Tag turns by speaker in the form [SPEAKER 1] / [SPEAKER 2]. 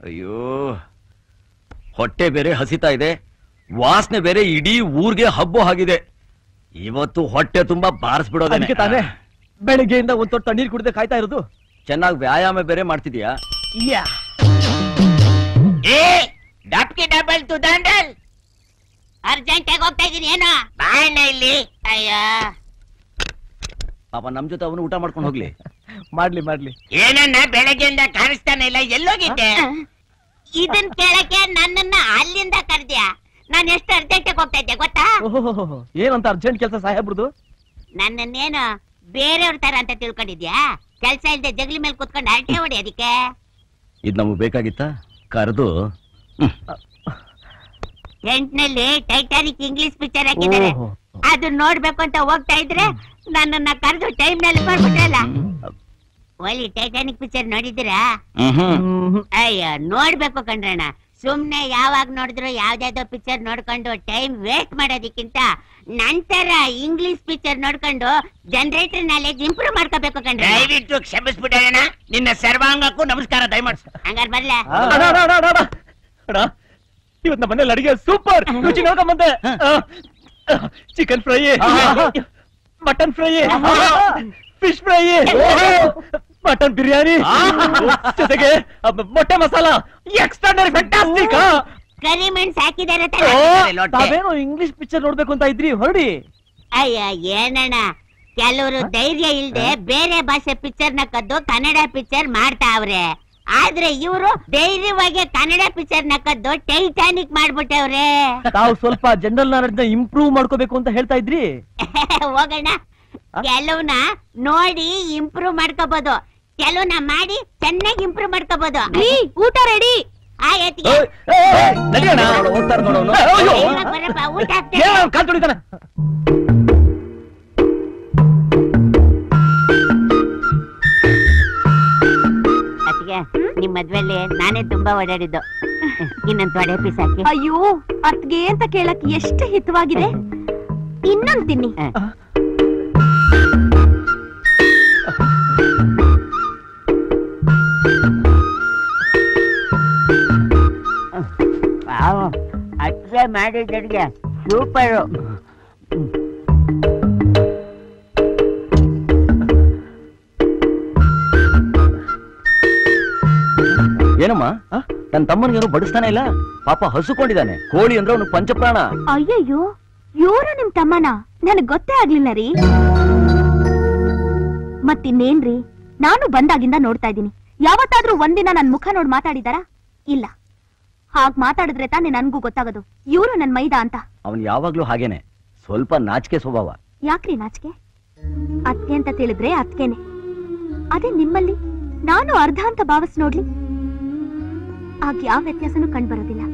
[SPEAKER 1] ಅಯ್ಯೋ ಹೊಟ್ಟೆ ಬೇರೆ ಹಸಿತಾ ಇದೆ ವಾಸನೆ ಬೇರೆ ಇಡೀ ಊರ್ಗೆ ಹಬ್ಬ ಆಗಿದೆ ಇವತ್ತು ಹೊಟ್ಟೆ ತುಂಬಾ ಬಾರಿಸ್ಬಿಡೋದೇ
[SPEAKER 2] ಅದಕ್ಕೆ ತಾನೇ ಬೆಳಿಗ್ಗೆಯಿಂದ ಒಂದ್ ತೊಟ್ಟು ತಣ್ಣೀರ್ ಕುಡ್ದೆ ಕಾಯ್ತಾ ಇರೋದು
[SPEAKER 1] ಚೆನ್ನಾಗಿ ವ್ಯಾಯಾಮ ಬೇರೆ ಮಾಡ್ತಿದ್ಯಾ
[SPEAKER 2] ಯಾ
[SPEAKER 3] ಏ ಡಬ್ಕಿ ಡಬಲ್ ಟು ದಂಡಲ್ ಅರ್ಜೆಂಟ್ ಆಗಿ ಹೋಗ್ತಾ ಇದೀನಿ ಏನೋ ಬಾಯಣ್ಣ ಇಲ್ಲಿ ಅಯ್ಯ
[SPEAKER 1] ಪಾಪ ನಮ್ ಜೊತೆ ಅವನು ಊಟ ಮಾಡ್ಕೊಂಡು ಹೋಗ್ಲಿ
[SPEAKER 2] ಮಾಡ್ಲಿ ಮಾಡ್ಲಿ
[SPEAKER 3] ಏನನ್ನ ಬೆಳಗ್ಗೆಯಿಂದ ಕಾಣಿಸ್ತಾನೆ ಇಲ್ಲ ಎಲ್ಲೋಗಿದ್ದೆ ಇದನ್ ಕೇಳಕ್ಕೆ ನನ್ನನ್ನ ಅಲ್ಲಿಂದ ಕರ್ದ್ಯಾ ನಾನು ಎಷ್ಟು ಅರ್ಜೆಂಟ್ ಆಗಿ ಹೋಗ್ತಾ ಇದ್ದೆ ಗೊತ್ತಾ
[SPEAKER 2] ಓಹೋ ಏನಂತ ಅರ್ಜೆಂಟ್ ಕೆಲಸ ಸಾಹೇಬ್ರದು
[SPEAKER 3] ನನ್ನನ್ನೇನು ಬೇರೆಯವ್ರ ತರ ಅಂತ ತಿಳ್ಕೊಂಡಿದ್ಯಾ ಕೆಲ್ಸ ಇಲ್ದೆ ಜಗಲಿ ಮೇಲೆ ಕುತ್ಕೊಂಡು ಅಲ್ಟೆ ಹೊಡಿ ಅದಕ್ಕೆ
[SPEAKER 1] ಇದ್ ನಮಗ್ ಬೇಕಾಗಿತ್ತ ಕರೆದು
[SPEAKER 3] ಎಂಟ್ನಲ್ಲಿ ಟೈಟಾನಿಕ್ ಇಂಗ್ಲಿಷ್ ಪಿಕ್ಚರ್ ಹಾಕಿದ್ದಾರೆ
[SPEAKER 2] ಓಹೋ.
[SPEAKER 3] ಅದು ನೋಡ್ಬೇಕು ಅಂತ ಹೋಗ್ತಾ ಇದ್ರೆ ನನ್ನನ್ನ ಕರೆದು ಟೈಮ್ ನಲ್ಲಿ ಮಾಡ್ಬಿಟ್ಟಲ್ಲ ಒಲಿ ಟೈಟಾನಿಕ್ ಪಿಕ್ಚರ್ ನೋಡಿದ್ದೀರಾ
[SPEAKER 2] ಹ್ಮ್.
[SPEAKER 3] ಅಯ್ಯ ನೋಡ್ಬೇಕು ಕಣ್ರಣ್ಣ ಸುಮ್ನೆ ಯಾವಾಗ ನೋಡಿದ್ರು ಯಾವ್ದಾವ್ದೋ ಪಿಕ್ಚರ್ ನೋಡ್ಕೊಂಡು ಟೈಮ್ ವೇಸ್ಟ್ ಮಾಡೋದಕ್ಕಿಂತ ನಂತರ ಇಂಗ್ಲಿಷ್ ಪಿಕ್ಚರ್ ನೋಡ್ಕೊಂಡು ಜನರೇಟರ್ ನಾಲೆಜ್ ಇಂಪ್ರೂವ್ ಮಾಡ್ಕೋಬೇಕು ಕಣ್ರ
[SPEAKER 4] ದಯವಿಟ್ಟು ಕ್ಷಮಿಸ್ಬಿಟ್ಟಣ ನಿನ್ನ ಸರ್ವಾಂಗಕ್ಕೂ ನಮಸ್ಕಾರ ದಯಮಾಡ್ಸ
[SPEAKER 3] ಹಂಗಾರ್ ಬರ್ಲ
[SPEAKER 2] ಅಣ್ಣ, ಅಣ್ಣ, ಅಣ್ಣ, ಅಣ್ಣ, ಅಣ್ಣ. ಇವತ್ ನಮ್ಮ ಮನೇಲಿ ಅಡಿಗೆ ಸೂಪರ್ ರುಚಿ ನೋಡ್ಕೊಂಬಂದೆ chicken fry mutton fry fish fry mutton biryani ಜೊತೆಗೆ ಅಬ್ಬ, ಮೊಟ್ಟೆ ಮಸಾಲ ಎಕ್ಸ್ಟ್ರಾಡರಿ ಫ್ಯಾಂಟಾಸ್ಟಿಕ್
[SPEAKER 3] ಕರಿ ಮೆಣಸ್ ಹಾಕಿದಾರೆ
[SPEAKER 2] ತಾವೇನು ಇಂಗ್ಲಿಷ್ ಪಿಕ್ಚರ್ ನೋಡ್ಬೇಕು ಅಂತ ಇದ್ರಿ ಹೊರಡಿ
[SPEAKER 3] ಅಯ್ಯ ಏನಣ್ಣ ಕೆಲವರು ಧೈರ್ಯ ಇಲ್ದೆ ಬೇರೆ ಭಾಷೆ ಪಿಕ್ಚರ್ ನ ಕದ್ದು ಕನ್ನಡ ಪಿಕ್ಚರ್ ಮಾಡ್ತಾವ್ರೆ ಆದ್ರೆ ಇವರು ಧೈರ್ಯವಾಗಿ ಕನ್ನಡ ಪಿಕ್ಚರ್ ನ ಕದ್ದು ಟೈಟಾನಿಕ್ ಮಾಡ್ಬಿಟ್ಟವ್ರೆ
[SPEAKER 2] ತಾವು ಸ್ವಲ್ಪ ಜನರಲ್ ನಾಲೆಡ್ಜ್ ನ ಇಂಪ್ರೂವ್ ಮಾಡ್ಕೋಬೇಕು ಅಂತ ಹೇಳ್ತಾ ಇದ್ರಿ
[SPEAKER 3] ಹೋಗೋಣ ಕೆಲವ್ನ ನೋಡಿ ಇಂಪ್ರೂವ್ ಮಾಡ್ಕೋಬಹುದು ಕೆಲವ್ನ ಮಾಡಿ ಚೆನ್ನಾಗಿ ಇಂಪ್ರೂವ್ ಮಾಡ್ಕೋಬಹುದು ಊಟ ರೆಡಿ ಆಯ್ತಿಗೆ
[SPEAKER 2] ನಡಿಯೋಣ
[SPEAKER 1] ಹೋಗ್ತಾರ ನೋಡೋನು
[SPEAKER 3] ಬರಪ್ಪ ಊಟ ಹಾಕ್ತೇನೆ.
[SPEAKER 2] ಕಾಲ್ ತುಳಿತಾನೆ
[SPEAKER 3] ಅತ್ತಿಗೆ ನಿಮ್ ಮದ್ವೆಲ್ಲಿ ನಾನೇ ತುಂಬಾ ಓಡಾಡಿದ್ದು ಇನ್ನೊಂದ್ ತೊಡೆ ಪೀಸ್ ಹಾಕಿ
[SPEAKER 5] ಅಯ್ಯೋ ಅತ್ಗೆ ಅಂತ ಕೇಳಕ್ ಎಷ್ಟು ಹಿತವಾಗಿದೆ ಇನ್ನೊಂದ್ ತಿನ್ನಿ
[SPEAKER 3] ಅತ್ತೆ ಮಾಡಿದ್ದರಿಗೆ ಸೂಪರು
[SPEAKER 1] ಏನಮ್ಮ ನನ್ ತಮ್ಮನಿಗೇನು ಬಡಿಸ್ತಾನೆ ಇಲ್ಲ ಪಾಪ ಹಸುಕೊಂಡಿದ್ದಾನೆ ಕೋಳಿ ಅಂದ್ರೆ ಅವನು ಪಂಚಪ್ರಾಣ
[SPEAKER 5] ಅಯ್ಯಯ್ಯೋ ಇವ್ರು ನಿಮ್ ತಮ್ಮನ ನನಗ್ ಗೊತ್ತೇ ಆಗ್ಲಿಲ್ಲ ರೀ ಮತ್ತಿನ್ನೇನ್ರಿ ನಾನು ಬಂದಾಗಿಂದ ನೋಡ್ತಾ ಇದ್ದೀನಿ ಯಾವತ್ತಾದ್ರೂ ಒಂದಿನ ನನ್ ಮುಖ ನೋಡ್ ಮಾತಾಡಿದಾರಾ ಇಲ್ಲ ಹಾಗ್ ಮಾತಾಡಿದ್ರೆ ತಾನೇ ನನ್ಗೂ ಗೊತ್ತಾಗೋದು ಇವ್ರು ನನ್ ಮೈದ ಅಂತ
[SPEAKER 1] ಅವನ್ ಯಾವಾಗ್ಲೂ ಹಾಗೇನೆ ಸ್ವಲ್ಪ ನಾಚಿಕೆ ಸ್ವಭಾವ
[SPEAKER 5] ಯಾಕ್ರಿ ನಾಚಿಕೆ ಅತ್ಗೆ ಅಂತ ತಿಳಿದ್ರೆ ಅತ್ಗೆನೆ ಅದೇ ನಿಮ್ಮಲ್ಲಿ ನಾನು ಅರ್ಧ ಅಂತ ಭಾವಿಸ್ ನೋಡ್ಲಿ ಆಗ ಯಾವ ವ್ಯತ್ಯಾಸನೂ ಕಂಡ್ಬರೋದಿಲ್ಲ